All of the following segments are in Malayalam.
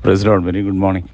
പ്രസിഡോൺ വെരി ഗുഡ് മോർണിംഗ്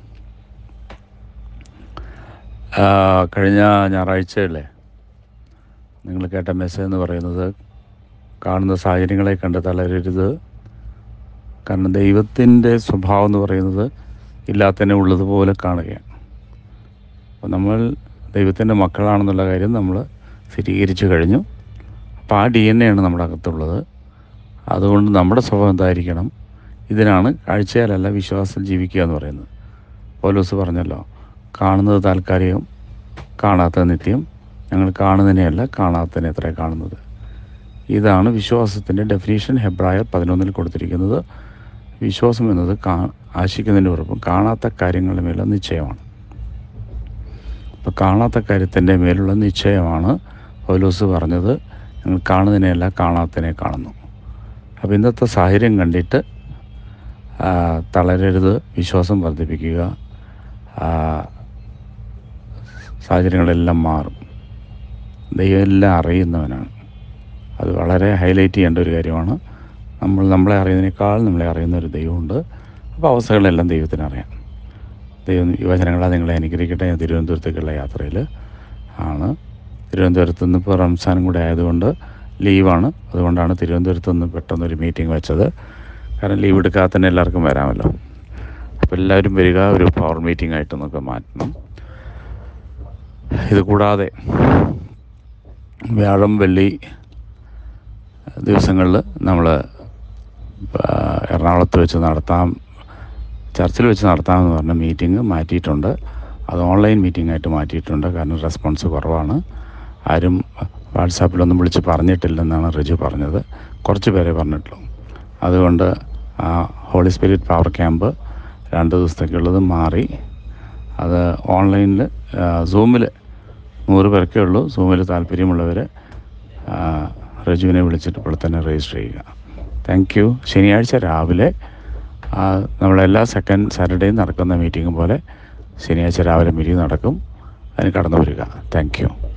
കഴിഞ്ഞ ഞായറാഴ്ചയല്ലേ നിങ്ങൾ കേട്ട മെസ്സേജ് എന്ന് പറയുന്നത് കാണുന്ന സാഹചര്യങ്ങളെ കണ്ട് തളരരുത് കാരണം ദൈവത്തിൻ്റെ സ്വഭാവം എന്ന് പറയുന്നത് ഇല്ലാത്തതിനെ ഉള്ളതുപോലെ കാണുകയാണ് അപ്പോൾ നമ്മൾ ദൈവത്തിൻ്റെ മക്കളാണെന്നുള്ള കാര്യം നമ്മൾ സ്ഥിരീകരിച്ചു കഴിഞ്ഞു അപ്പോൾ ആ ഡി എൻ എ ആണ് നമ്മുടെ അകത്തുള്ളത് അതുകൊണ്ട് നമ്മുടെ സ്വഭാവം എന്തായിരിക്കണം ഇതിനാണ് കാഴ്ചയാലല്ല വിശ്വാസത്തിൽ ജീവിക്കുക എന്ന് പറയുന്നത് പൗലോസ് പറഞ്ഞല്ലോ കാണുന്നത് താൽക്കാലികം കാണാത്തത് നിത്യം ഞങ്ങൾ കാണുന്നതിനെയല്ല കാണാത്തതിനെ എത്ര കാണുന്നത് ഇതാണ് വിശ്വാസത്തിൻ്റെ ഡെഫിനേഷൻ ഹെബ്രായർ പതിനൊന്നിൽ കൊടുത്തിരിക്കുന്നത് വിശ്വാസം എന്നത് കാ ആശിക്കുന്നതിൻ്റെ ഉറപ്പും കാണാത്ത കാര്യങ്ങളുടെ മേലുള്ള നിശ്ചയമാണ് അപ്പോൾ കാണാത്ത കാര്യത്തിൻ്റെ മേലുള്ള നിശ്ചയമാണ് പൗലോസ് പറഞ്ഞത് ഞങ്ങൾ കാണുന്നതിനെയല്ല കാണാത്തതിനെ കാണുന്നു അപ്പോൾ ഇന്നത്തെ സാഹചര്യം കണ്ടിട്ട് ആ, തളരരുത് വിശ്വാസം വർദ്ധിപ്പിക്കുക ആ, സാഹചര്യങ്ങളെല്ലാം മാറും ദൈവം എല്ലാം അറിയുന്നവനാണ് അത് വളരെ ഹൈലൈറ്റ് ചെയ്യേണ്ട ഒരു കാര്യമാണ് നമ്മൾ നമ്മളെ അറിയുന്നതിനേക്കാൾ നമ്മളെ അറിയുന്ന ഒരു ദൈവമുണ്ട് അപ്പോൾ അവസ്ഥകളെല്ലാം ദൈവത്തിന് അറിയാം ദൈവം യുവജനങ്ങളെ നിങ്ങളെ അനുഗ്രഹിക്കട്ടെ ഞാൻ തിരുവനന്തപുരത്തേക്കുള്ള യാത്രയിൽ ആണ് തിരുവനന്തപുരത്ത് നിന്ന് ഇപ്പോൾ റംസാനും കൂടെ ആയതുകൊണ്ട് ലീവാണ് അതുകൊണ്ടാണ് തിരുവനന്തപുരത്ത് നിന്ന് പെട്ടെന്നൊരു മീറ്റിംഗ് വെച്ചത് കാരണം ലീവ് എടുക്കാതെ തന്നെ എല്ലാവർക്കും വരാമല്ലോ അപ്പോൾ എല്ലാവരും വരിക ഒരു പവർ മീറ്റിംഗ് ആയിട്ട് നമുക്ക് മാറ്റണം ഇത് കൂടാതെ വ്യാഴം വെള്ളി ദിവസങ്ങളിൽ നമ്മൾ എറണാകുളത്ത് വെച്ച് നടത്താം ചർച്ചിൽ വെച്ച് നടത്താമെന്ന് പറഞ്ഞ മീറ്റിംഗ് മാറ്റിയിട്ടുണ്ട് അത് ഓൺലൈൻ മീറ്റിംഗ് ആയിട്ട് മാറ്റിയിട്ടുണ്ട് കാരണം റെസ്പോൺസ് കുറവാണ് ആരും വാട്സാപ്പിലൊന്നും വിളിച്ച് പറഞ്ഞിട്ടില്ലെന്നാണ് റിജു പറഞ്ഞത് കുറച്ച് പേരെ പറഞ്ഞിട്ടുള്ളൂ അതുകൊണ്ട് ആ ഹോളി സ്പിരിറ്റ് പവർ ക്യാമ്പ് രണ്ട് ദിവസത്തേക്കുള്ളത് മാറി അത് ഓൺലൈനിൽ സൂമിൽ നൂറ് പേർക്കേ ഉള്ളൂ സൂമിൽ താല്പര്യമുള്ളവർ റജുവിനെ വിളിച്ചിട്ട് ഇപ്പോൾ തന്നെ രജിസ്റ്റർ ചെയ്യുക താങ്ക് യു ശനിയാഴ്ച രാവിലെ ആ, നമ്മളെല്ലാ സെക്കൻഡ് സാറ്റർഡേയും നടക്കുന്ന മീറ്റിംഗ് പോലെ ശനിയാഴ്ച രാവിലെ മീറ്റിംഗ് നടക്കും അതിന് കടന്നു വരിക താങ്ക് യു